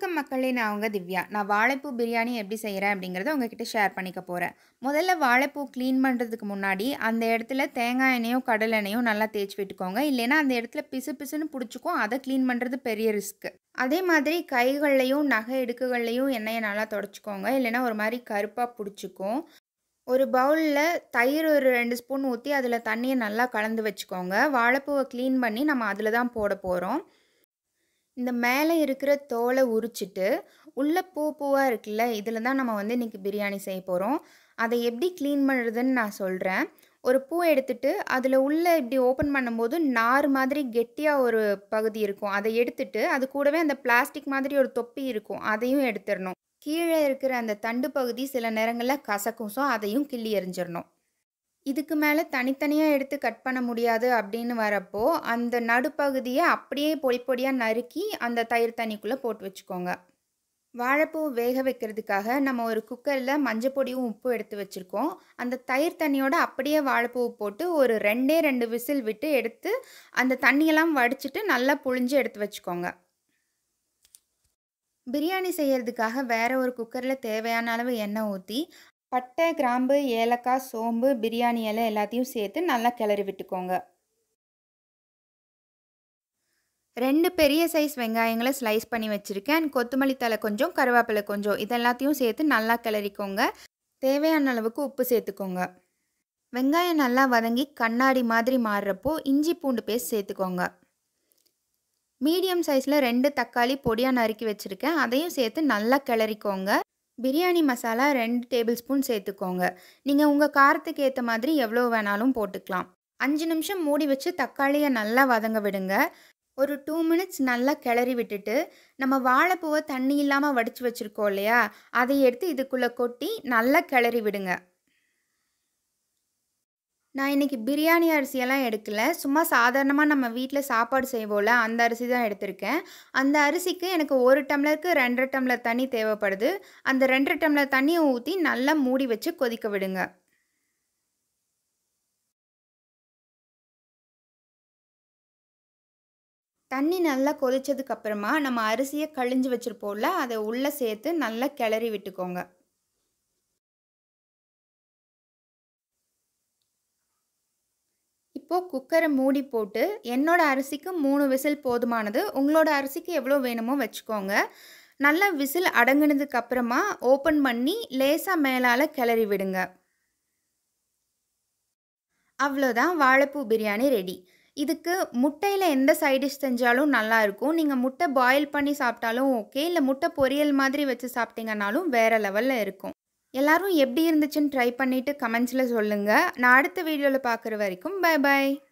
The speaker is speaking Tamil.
வணக்கம் மக்களே! நான் உங்க திவ்யா. நான் வாழைப்பூ பிரியாணி எப்படி செய்றேன் அப்படிங்கிறத உங்ககிட்ட ஷேர் பண்ணிக்க போறேன். முதல்ல வாழைப்பூ கிளீன் பண்றதுக்கு முன்னாடி, அந்த இடத்துல தேங்காய் எண்ணெயோ, கடலை எண்ணெயோ நல்லா தேய்ச்சு விட்டுக்கோங்க. இல்லைன்னா அந்த இடத்துல பிசு பிசுன்னு புடிச்சுக்கும். அத கிளீன் பண்றது பெரிய ரிஸ்க். அதே மாதிரி கைகள்லயும், நகம் இடுக்குகள்லயும் எண்ணெய நல்லா தொடச்சுக்கோங்க. இல்லைன்னா ஒரு மாரி கருப்பா புடிச்சுக்கும். ஒரு பவுல்ல தயிர் ஒரு 2 ஸ்பூன் ஊத்தி, அதில தண்ணிய நல்லா கலந்து வச்சுக்கோங்க. வாழைப்பூவ கிளீன் பண்ணி நம்ம அதில தான் போட போறோம். இந்த மேல இருக்கிற தோல உரிச்சுட்டு, உள்ள பூ பூவா இருக்குல்ல, இதில தான் நம்ம வந்து இன்னைக்கு பிரியாணி செய்ய போறோம். அத எப்படி கிளீன் பண்ணுறதுன்னு நான் சொல்றேன். ஒரு பூ எடுத்துட்டு, அதில உள்ள இப்படி ஓப்பன் பண்ணும்போது நார் மாதிரி கெட்டியா ஒரு பகுதி இருக்கும். அத எடுத்துட்டு, அது கூடவே அந்த பிளாஸ்டிக் மாதிரி ஒரு தொப்பி இருக்கும். அதையும் எடுத்துறணும். கீழ இருக்கிற அந்த தண்டு பகுதி சில நேரங்கள்ல கசக்கும். ஸோ, அதையும் கிள்ளி எறிஞ்சிரணும். இதுக்கு மேல தனித்தனியா எடுத்து கட் பண்ண முடியாது அப்படின்னு வரப்போ, அந்த நடுப்பகுதிய அப்படியே பொடி பொடியா நறுக்கி, அந்த தயிர் தண்ணிக்குள்ள போட்டு வச்சுக்கோங்க. வாழைப்பூ வேக வைக்கிறதுக்காக நம்ம ஒரு குக்கர்ல மஞ்சள் பொடியும், உப்பும் எடுத்து வச்சிருக்கோம். அந்த தயிர் தண்ணியோட அப்படியே வாழைப்பூவ போட்டு ஒரு 2டே 2 விசில் விட்டு எடுத்து, அந்த தண்ணியெல்லாம் வடிச்சுட்டு நல்லா புழிஞ்சு எடுத்து வச்சுக்கோங்க. பிரியாணி செய்யறதுக்காக வேற ஒரு குக்கர்ல தேவையான அளவு எண்ணெய் ஊத்தி, பட்டை, கிராம்பு, ஏலக்காய், சோம்பு, பிரியாணி இலை எல்லாத்தையும் சேர்த்து நல்லா கிளறி விட்டுக்கோங்க. 2 பெரிய சைஸ் வெங்காயங்கள ஸ்லைஸ் பண்ணி வச்சிருக்கேன். கொத்தமல்லி தழை கொஞ்சம், கருவேப்பிலை கொஞ்சம். இது எல்லாத்தையும் சேர்த்து நல்லா கிளறிக்கோங்க. தேவையான அளவுக்கு உப்பு சேர்த்துக்கோங்க. வெங்காயம் நல்லா வதங்கி கண்ணாடி மாதிரி மாறுறப்போ, இஞ்சி பூண்டு பேஸ்ட் சேர்த்துக்கோங்க. மீடியம் சைஸ்ல 2 தக்காளி பொடியா நறுக்கி வச்சிருக்கேன். அதையும் சேர்த்து நல்லா கிளறிக்கோங்க. பிரியாணி மசாலா 2 டேபிள் ஸ்பூன் சேர்த்துக்கோங்க. நீங்க உங்க காரத்துக்கு ஏத்த மாதிரி எவ்வளோ வேணாலும் போட்டுக்கலாம். 5 நிமிஷம் மூடி வச்சு தக்காளிய நல்லா வதங்க விடுங்க. ஒரு 2 மினிட்ஸ் நல்லா கிளறி விட்டுட்டு, நம்ம வாழைப்பூவ தண்ணி இல்லாம வடிச்சு வச்சிருக்கோம் இல்லையா, அதை எடுத்து இதுக்குள்ள கொட்டி நல்லா கிளறி விடுங்க. நான் இன்னைக்கு பிரியாணி அரிசியெல்லாம் எடுக்கல. சும்மா சாதாரணமா நம்ம வீட்ல சாப்பாடு செய்வோம்ல, அந்த அரிசி தான் எடுத்திருக்கேன். அந்த அரிசிக்கு எனக்கு 1 டம்ளருக்கு 2 1/2 டம்ளர் தண்ணி தேவைப்படுது. அந்த 2 1/2 டம்ளர் தண்ணிய ஊத்தி நல்லா மூடி வச்சு கொதிக்க விடுங்க. தண்ணி நல்லா கொதிச்சதுக்கு அப்புறமா, நம்ம அரிசிய கழிஞ்சு வச்சிருப்போம்ல, அத உள்ள சேர்த்து நல்லா கிளறி விட்டுக்கோங்க. இப்போ குக்கர மூடி போட்டு, என்னோட அரிசிக்கு 3 விசில் போதுமானது. உங்களோட அரிசிக்கு எவ்வளோ வேணுமோ வச்சுக்கோங்க. நல்லா விசில் அடங்குனதுக்கு அப்புறமா ஓப்பன் பண்ணி, லேசா மேலால கிளறி விடுங்க. அவ்வளோதான் வாழைப்பூ பிரியாணி ரெடி. இதுக்கு முட்டையில எந்த சைட் டிஷ் செஞ்சாலும் நல்லாயிருக்கும். நீங்க முட்டை பாயில் பண்ணி சாப்பிட்டாலும் ஓகே. இல்ல முட்டை பொரியல் மாதிரி வச்சு சாப்பிட்டீங்கன்னாலும் வேற லெவல்ல இருக்கும். எல்லாரும் எப்படி இருந்துச்சுன்னு ட்ரை பண்ணிட்டு கமெண்ட்ஸ்ல சொல்லுங்க. நான் அடுத்த வீடியோல பார்க்குற வரைக்கும் பை பை.